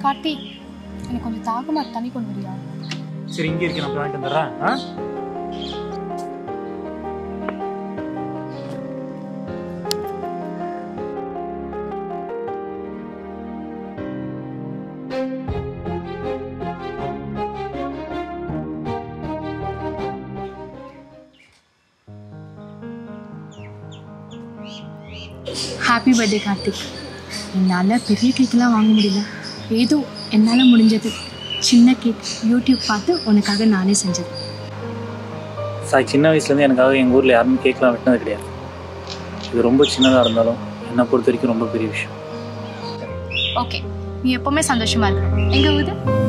கார்த்தி எனக்கு கொஞ்சம் தாகமா இருக்கு, தண்ணி கொண்டு வரியா சரி இங்கே இருக்கு நான் போய் வாங்கிட்டு வந்துடுறேன் ஆ ஹாப்பி பர்த்டே கார்த்திக் என்னால் பெரிய கேக்கெலாம் வாங்க முடியல ஏதோ என்னால் முடிஞ்சது சின்ன கேக் யூடியூப் பார்த்து உனக்காக நானே செஞ்சது சாய் சின்ன வயசுலேருந்து எனக்காக எங்கள் ஊரில் யாருமே கேட்கலாம் வெட்டினது கிடையாது இது ரொம்ப சின்னதாக இருந்தாலும் என்னை பொறுத்த வரைக்கும் ரொம்ப பெரிய விஷயம் ஓகே நீ எப்பவுமே சந்தோஷமா இருக்கணும் எங்க ஊது